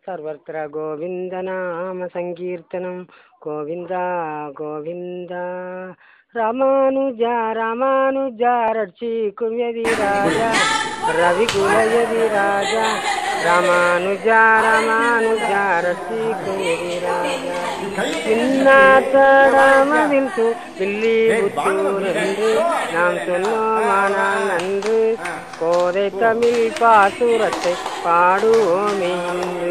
सर्वत्र गोविन्दनामसङ्कीर्तनं गोविन्द गोविन्द रामानुजा रामानुजा रक्षिकुं यदि राजा रविकुलयदि राजा रामानुजा रामानुजा रक्षिकुं यदि राजा பின்னாத்தடாமதில் பில்லி புத்தூர் என்று நாம் சொன்னோமானால் நன்று கோதை தமிழ் பாசுரத்தை பாடுவோமே இன்று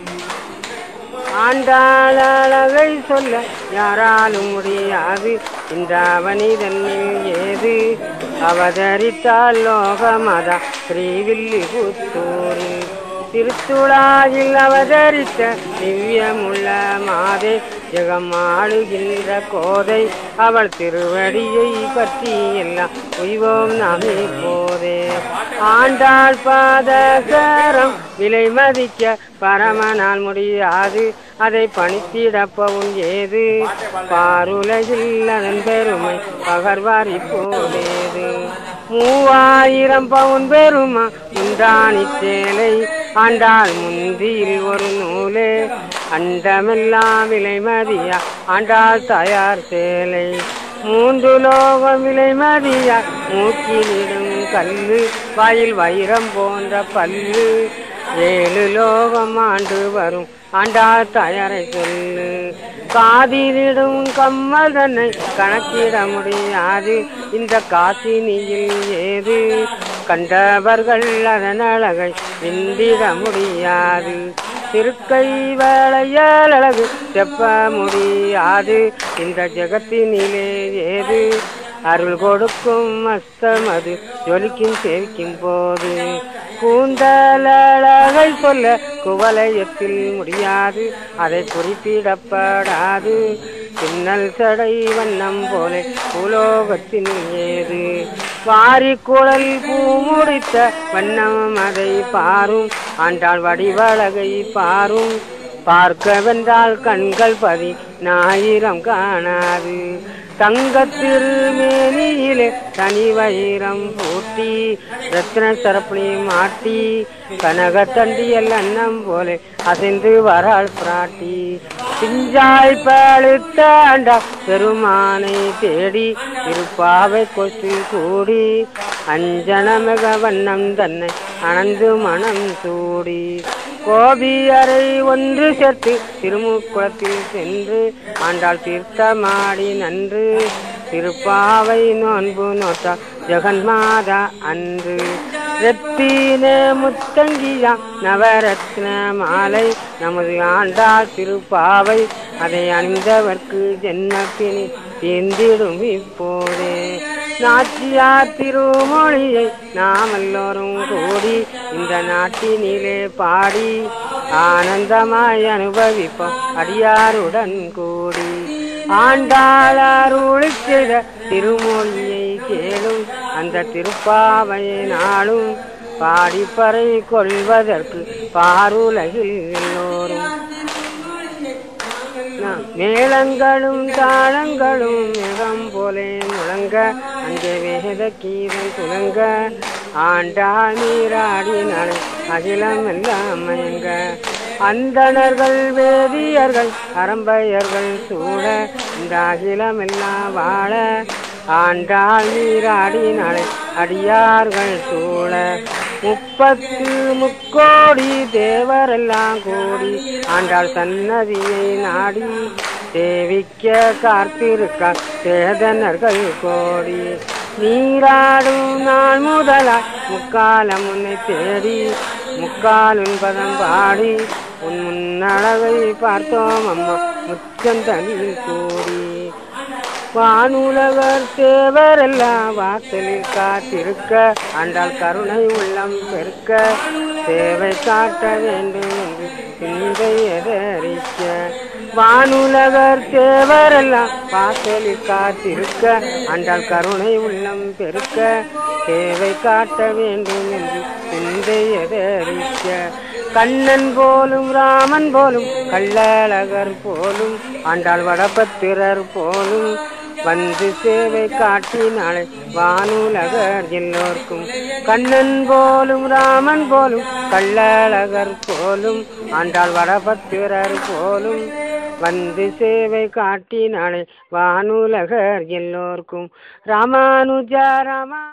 ஆண்டாள் அழகை சொல்ல யாராலும் முடியாது இந்த மனிதனில் ஏது அவதரித்தால் லோகமதா ஸ்ரீவில்லி புத்தூரில் திருத்துழாயில் அவதரித்த திவ்யமுள்ள மாதே ஜெகம் ஆளுகின்ற கோதை அவள் திருவடியை பற்றி எல்லாம் உய்வோம் நாமே போதே ஆண்டாள் பாதகரம் விலை மதிக்க பரமனால் முடியாது அதை பணித்திடப்பவும் ஏது பாருலகில் அதன் பெருமை பகர்வாரி போலேது மூவாயிரம் பவுன் பெருமா உண்டானி சேலை ஆண்டாள் முந்தியில் ஒரு நூலே அண்டமெல்லாம் விலை மதியா ஆண்டாள் தயார் சேலை மூன்று லோகம் விலை மதியா மூக்கிலிடும் கல்லு வாயில் வைரம் போன்ற பல்லு ஏழு லோகம் ஆண்டு வரும் ஆண்டாள் தயாரை சொல்லு காதிலிடும் கம்மல் தன்னை கணக்கிட முடியாது இந்த காசினியில் ஏது கண்டவர்கள் அதன் அழகை விந்திட முடியாது திருக்கை வேளையால் அழகு செப்ப முடியாது இந்த ஜெகத்தினிலே ஏது அருள் கொடுக்கும் அஸ்தமது ஜொலிக்கும் சேவிக்கும் போது கூந்தலழகை சொல்ல குவலயத்தில் முடியாது அதை குறிப்பிடப்படாது பின்னல் சடை வண்ணம் போல உலோகத்தின் ஏது வாரி குழல் பூ முடித்த வண்ணம் அதை பாரும் ஆண்டாள் வடிவழகை பாரும் பார்க்க வென்றால் கண்கள் பதி ஞாயிரம் காணாது தங்கத்திருமேனியிலே தனி வைரம் பூட்டி ரத்ன சரப்பணி மாட்டி கனக தண்டியல் அன்னம் போல அசைந்து வராள் பிராட்டி பிஞ்சாய் பழுத்த ஆண்டா பெருமானை தேடி இருப்பாவை கொசு கூடி அஞ்சனமிக வண்ணம் தன்னை அணந்து மனம் சூடி கோபியரை ஒன்று சேர்த்து திருமுக்குளத்தில் சென்று ஆண்டாள் தீர்த்தமாடி நன்று திருப்பாவை நோன்பு நோத்தா ஜெகன்மாதா அன்று ரத்தின முத்தங்கியா நவரத்ன மாலை நமது ஆண்டாள் திருப்பாவை அதை அணிந்தவர்க்கு ஜென்மத்தினி தீர்ந்திடும் இப்போதே நாச்சியா திருமொழியை நாம் எல்லோரும் கூடி இந்த நாட்டினிலே பாடி ஆனந்தமாய் அனுபவிப்போம் அடியாருடன் கூடி ஆண்டாள் அருளி செய்த திருமொழியை கேளும் அந்த திருப்பாவையை நாளும் பாடிப்பறை கொள்வதற்கு பாருலகில் எல்லோரும் மேளங்களும் தாளங்களும் மேகம் போலே முழங்க அங்கே வேத கீதம் துலங்க ஆண்டாள் நீராடினாள் அகிலம் எல்லாம் மயங்க அந்தணர்கள் வேதியர்கள் அரம்பையர்கள் சூழ இந்த அகிலம் எல்லாம் வாழ ஆண்டாள் நீராடினாள் அடியார்கள் சூழ முப்பத்து முக்கோடி தேவரெல்லாம் கூடி ஆண்டாள் சன்னதியை நாடி தேவிக்க காத்திருக்க சேதனர்கள் கோடி நீராடும் நாள் முதலா முக்காலம் உன்னை தேடி முக்கால் உன்பதம் பாடி உன் முன்னழகை பார்த்தோம் அம்மா முச்சந்தனில் கூடி வானுலகர் தேவரெல்லாம் வாசலில் காத்திருக்க ஆண்டாள் கருணை உள்ளம் பெருக்க சேவை காட்ட வேண்டும் என்று சிந்தை எதறிக்க வானுலகர் தேவரெல்லாம் வாசலில் காத்திருக்க ஆண்டாள் கருணை உள்ளம் பெருக்க சேவை காட்ட வேண்டும் என்று சிந்தை எதறிக்க கண்ணன் போலும் ராமன் போலும் கள்ளழகர் போலும் ஆண்டாள் வடபத்திரர் போலும் வந்து சேவை காட்டினாளே வானுலகர் எல்லோர்க்கும் கண்ணன் போலும் ராமன் போலும் கள்ளழகர் போலும் ஆண்டாள் வடபத்திரர் போலும் வந்து சேவை காட்டினாளே வானுலகர் எல்லோர்க்கும் ராமானுஜா ராமா